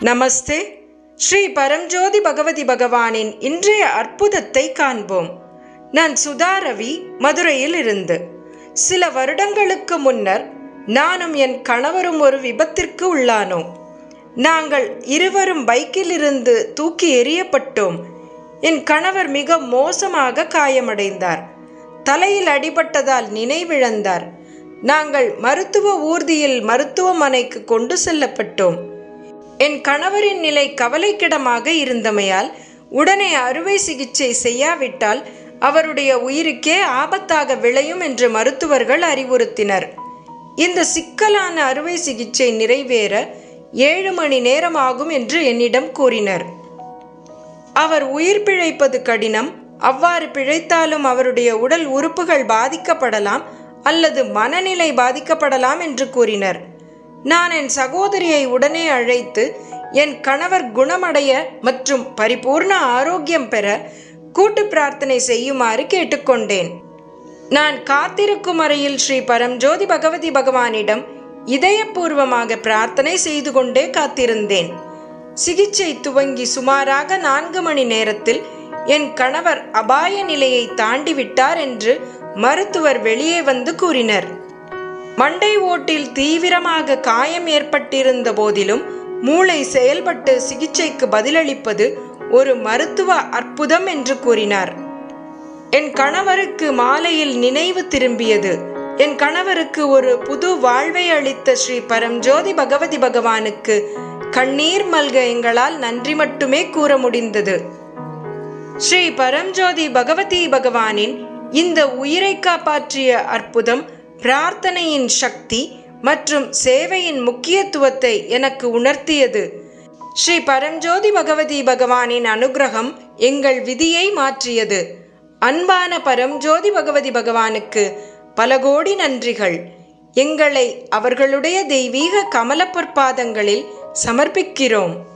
நமஸ்தே ஸ்ரீ பரம்ஜோதி பகவதி பகவானின் இன்றைய அற்புதத்தை காண்போம் நான் சுதா ரவி மதுரையில் இருந்து சில வருடங்களுக்கு முன்னர் நானும் என் கணவரும் ஒரு விபத்திற்கு உள்ளானோம் நாங்கள் இருவரும் பைக்கில் இருந்து தூக்கி எறியப்பட்டோம் என் கணவர் மிக மோசமாக காயமடைந்தார் தலையில் அடிபட்டதால் நினைவிழந்தார் நாங்கள் மருத்துவ ஊர்தியில் மருத்துவமனைக்கு கொண்டு செல்லப்பட்டோம் என் கணவரின் நிலை கவலைக்கிடமாக இருந்தமையால் உடனே அறுவை சிகிச்சை செய்யாவிட்டால் அவருடைய உயிருக்கே ஆபத்தாக விளையும் என்று மருத்துவர்கள் அறிவுறுத்தினர் இந்த சிக்கலான அறுவை சிகிச்சை நிறைவேற ஏழு மணி நேரம் ஆகும் என்று என்னிடம் கூறினர் அவர் உயிர் பிழைப்பது கடினம் அவ்வாறு பிழைத்தாலும் அவருடைய உடல் உறுப்புகள் பாதிக்கப்படலாம் அல்லது மனநிலை பாதிக்கப்படலாம் என்று கூறினர் நான் என் சகோதரியை உடனே அழைத்து என் கணவர் குணமடைய மற்றும் பரிபூர்ண ஆரோக்கியம் பெற கூட்டு பிரார்த்தனை செய்யுமாறு கேட்டுக்கொண்டேன் நான் காத்திருக்கும் அறையில் ஸ்ரீ பரம்ஜோதி பகவதி பகவானிடம் இதயபூர்வமாக பிரார்த்தனை செய்து கொண்டே காத்திருந்தேன் சிகிச்சை துவங்கி சுமாராக நான்கு மணி நேரத்தில் என் கணவர் அபாய நிலையை தாண்டி விட்டார் என்று மருத்துவர் வெளியே வந்து கூறினர் மண்டை ஓட்டில் தீவிரமாக காயம் ஏற்பட்டிருந்த போதிலும் மூளை செயல்பட்டு சிகிச்சைக்கு பதிலளிப்பது ஒரு மருத்துவ அற்புதம் என்று கூறினார் என் கணவருக்கு மாலையில் நினைவு திரும்பியது என் கணவருக்கு ஒரு புது வாழ்வை அளித்த ஸ்ரீ பரம்ஜோதி பகவதி பகவானுக்கு கண்ணீர் மல்க எங்களால் நன்றி மட்டுமே கூற முடிந்தது ஸ்ரீ பரம்ஜோதி பகவதி பகவானின் இந்த உயிரை காப்பாற்றிய அற்புதம் பிரார்த்தனையின் சக்தி மற்றும் சேவையின் முக்கியத்துவத்தை எனக்கு உணர்த்தியது ஸ்ரீ பரம்ஜோதி பகவதி பகவானின் அனுகிரகம் எங்கள் விதியை மாற்றியது அன்பான பரம்ஜோதி பகவதி பகவானுக்கு பல கோடி நன்றிகள் எங்களை அவர்களுடைய தெய்வீக கமல பொற்பாதங்களில் சமர்ப்பிக்கிறோம்